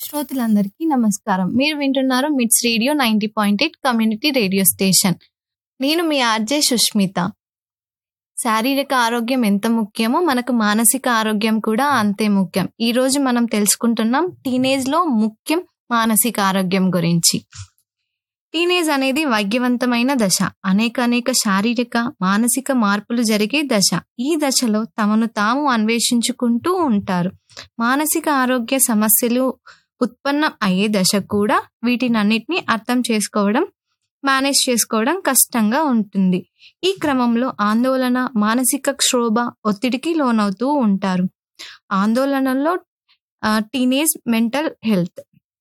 శ్రోతలందరికీ నమస్కారం మీరు వింటున్నారు MITS radio ninety point eight community radio station నేను మీ ఆర్జే సుష్మిత శారీరక ఆరోగ్యం ఎంత ముఖ్యమో మనకు మానసిక ఆరోగ్యం కూడా అంతే ముఖ్యం ఈ రోజు మనం తెలుసుకుంటున్నాం టీనేజ్ లో ముఖ్యం మానసిక ఆరోగ్యం గురించి టీనేజ్ అనేది వైద్యవంతమైన దశ అనేక అనేక శారీరక మానసిక మార్పులు జరిగే దశ ఈ దశలో తమను తాము అన్వేషించుకుంటూ ఉంటారు మానసిక ఆరోగ్య సమస్యలు ఉత్పన్నం అయ్యే దశ కూడా వీటినన్నిటిని అర్థం చేసుకోవడం మేనేజ్ చేసుకోవడం కష్టంగా ఉంటుంది ఈ క్రమంలో ఆందోళన మానసిక క్షోభ ఒత్తిడికి లోనవుతూ ఉంటారు ఆందోళనలో టీనేజ్ మెంటల్ హెల్త్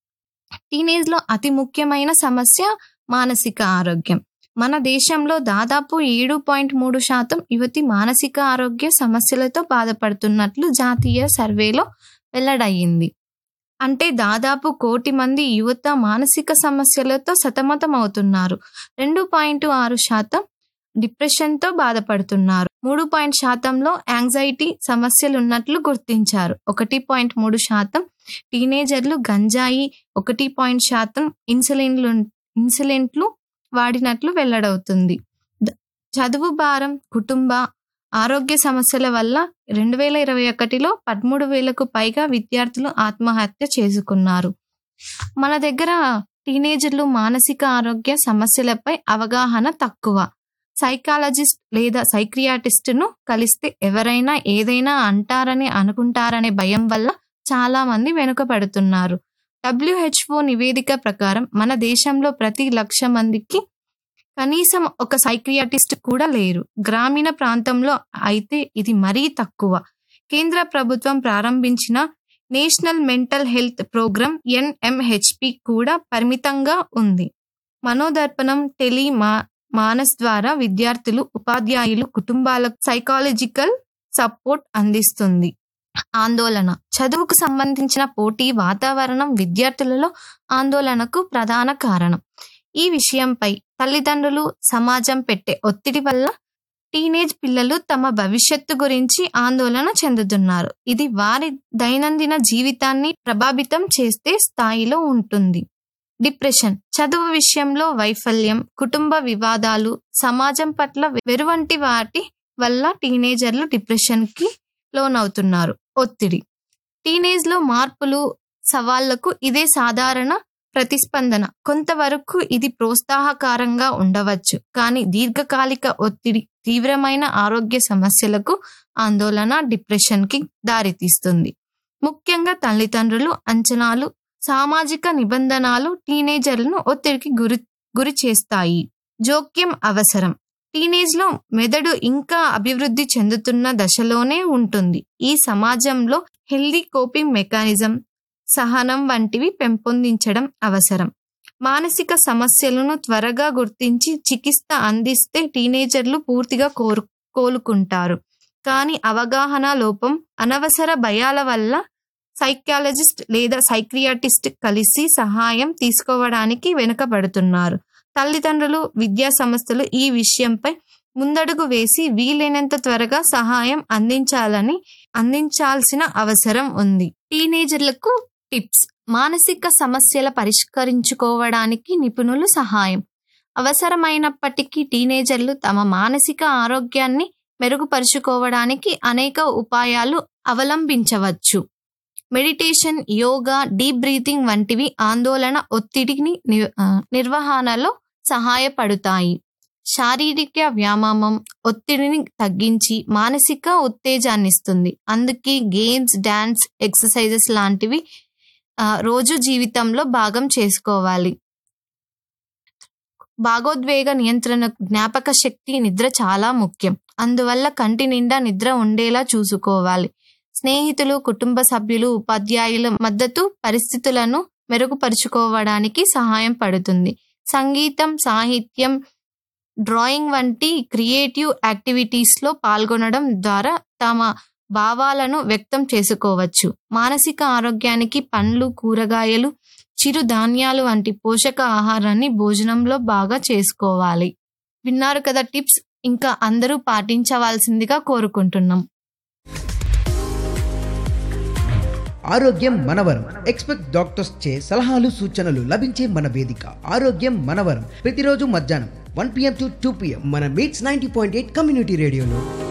టీనేజ్ లో అతి ముఖ్యమైన సమస్య మానసిక ఆరోగ్యం మన దేశంలో దాదాపు ఏడు పాయింట్ మూడు శాతం యువతి మానసిక ఆరోగ్య సమస్యలతో బాధపడుతున్నట్లు జాతీయ సర్వేలో వెల్లడయ్యింది అంటే దాదాపు కోటి మంది యువత మానసిక సమస్యలతో సతమతమవుతున్నారు రెండు పాయింట్ ఆరు శాతం డిప్రెషన్తో బాధపడుతున్నారు మూడు పాయింట్ శాతంలో యాంగ్జైటీ సమస్యలు ఉన్నట్లు గుర్తించారు ఒకటి పాయింట్ మూడు శాతం టీనేజర్లు గంజాయి ఒకటి పాయింట్ శాతం ఇన్సులిన్లు ఇన్సులిన్లు వాడినట్లు వెల్లడవుతుంది చదువు భారం కుటుంబ ఆరోగ్య సమస్యల వల్ల రెండు వేల ఇరవై ఒకటిలో పదమూడు వేలకు పైగా విద్యార్థులు ఆత్మహత్య చేసుకున్నారు మన దగ్గర టీనేజర్లు మానసిక ఆరోగ్య సమస్యలపై అవగాహన తక్కువ సైకాలజిస్ట్ లేదా సైక్రియాటిస్ట్ను కలిస్తే ఎవరైనా ఏదైనా అంటారని అనుకుంటారనే భయం వల్ల చాలా మంది వెనుకబడుతున్నారు డబ్ల్యూహెచ్ఓ నివేదిక ప్రకారం మన దేశంలో ప్రతి లక్ష మందికి కనీసం ఒక సైక్రియాటిస్ట్ కూడా లేరు గ్రామీణ ప్రాంతంలో అయితే ఇది మరీ తక్కువ కేంద్ర ప్రభుత్వం ప్రారంభించిన national mental health programme NMHP కూడా పరిమితంగా ఉంది మనోదర్పణం టెలి మా మానస్ ద్వారా విద్యార్థులు ఉపాధ్యాయులు కుటుంబాలకు సైకాలజికల్ సపోర్ట్ అందిస్తుంది ఆందోళన చదువుకు సంబంధించిన పోటీ వాతావరణం విద్యార్థులలో ఆందోళనకు ప్రధాన కారణం ఈ విషయంపై తల్లిదండ్రులు సమాజం పెట్టే ఒత్తిడి వల్ల టీనేజ్ పిల్లలు తమ భవిష్యత్తు గురించి ఆందోళన చెందుతున్నారు ఇది వారి దైనందిన జీవితాన్ని ప్రభావితం చేస్తే స్థాయిలో ఉంటుంది డిప్రెషన్ చదువు విషయంలో వైఫల్యం కుటుంబ వివాదాలు సమాజం పట్ల వెరువంటి వాటి వల్ల టీనేజర్లు డిప్రెషన్కి లోనవుతున్నారు ఒత్తిడి టీనేజ్లో మార్పులు సవాళ్లకు ఇదే సాధారణ ప్రతిస్పందన కొంతవరకు ఇది ప్రోత్సాహకారంగా ఉండవచ్చు కానీ దీర్ఘకాలిక ఒత్తిడి తీవ్రమైన ఆరోగ్య సమస్యలకు ఆందోళన డిప్రెషన్కి దారితీస్తుంది ముఖ్యంగా తల్లిదండ్రులు అంచనాలు సామాజిక నిబంధనలు టీనేజర్లను ఒత్తిడికి గురి గురి చేస్తాయి జోక్యం అవసరం టీనేజ్లో మెదడు ఇంకా అభివృద్ధి చెందుతున్న దశలోనే ఉంటుంది ఈ సమాజంలో హెల్దీ కోపింగ్ మెకానిజం సహనం వంటివి పెంపొందించడం అవసరం మానసిక సమస్యలను త్వరగా గుర్తించి చికిత్స అందిస్తే టీనేజర్లు పూర్తిగా కోరు కోలుకుంటారు కానీ అవగాహన లోపం అనవసర భయాల వల్ల సైకాలజిస్ట్ లేదా సైక్రియాటిస్ట్ కలిసి సహాయం తీసుకోవడానికి వెనుకబడుతున్నారు తల్లిదండ్రులు విద్యా సంస్థలు ఈ విషయంపై ముందడుగు వేసి వీలైనంత త్వరగా సహాయం అందించాలని అందించాల్సిన అవసరం ఉంది టీనేజర్లకు టిప్స్ మానసిక సమస్యల పరిష్కరించుకోవడానికి నిపుణులు సహాయం అవసరమైనప్పటికీ టీనేజర్లు తమ మానసిక ఆరోగ్యాన్ని మెరుగుపరుచుకోవడానికి అనేక ఉపాయాలు అవలంబించవచ్చు మెడిటేషన్ యోగా డీప్ బ్రీతింగ్ వంటివి ఆందోళన ఒత్తిడిని నిర్వహణలో సహాయపడుతాయి శారీరక వ్యాయామం ఒత్తిడిని తగ్గించి మానసిక ఉత్తేజాన్నిస్తుంది అందుకే గేమ్స్ డాన్స్ ఎక్సర్సైజెస్ లాంటివి రోజు జీవితంలో భాగం చేసుకోవాలి భాగోద్వేగ నియంత్రణ జ్ఞాపక శక్తి నిద్ర చాలా ముఖ్యం అందువల్ల కంటి నిండా నిద్ర ఉండేలా చూసుకోవాలి స్నేహితులు కుటుంబ సభ్యులు ఉపాధ్యాయుల మద్దతు పరిస్థితులను మెరుగుపరుచుకోవడానికి సహాయం పడుతుంది సంగీతం సాహిత్యం డ్రాయింగ్ వంటి క్రియేటివ్ యాక్టివిటీస్లో పాల్గొనడం ద్వారా తమ భావాలను వ్యక్తం చేసుకోవచ్చు మానసిక ఆరోగ్యానికి పండ్లు కూరగాయలు చిరుధాన్యాలు వంటి పోషక ఆహారాన్ని భోజనంలో బాగా చేసుకోవాలి విన్నారు కదా టిప్స్ ఇంకా అందరూ పాటించవలసిందిగా కోరుకుంటున్నాం ఆరోగ్యం మనవరం ఎక్స్పెక్ట్ డాక్టర్స్ చే సలహాలు సూచనలు లభించే మన వేదిక ఆరోగ్యం మనవరం ప్రతిరోజు మధ్యాహ్నం one PM to two PM మన MITS ninety point eight community రేడియోలో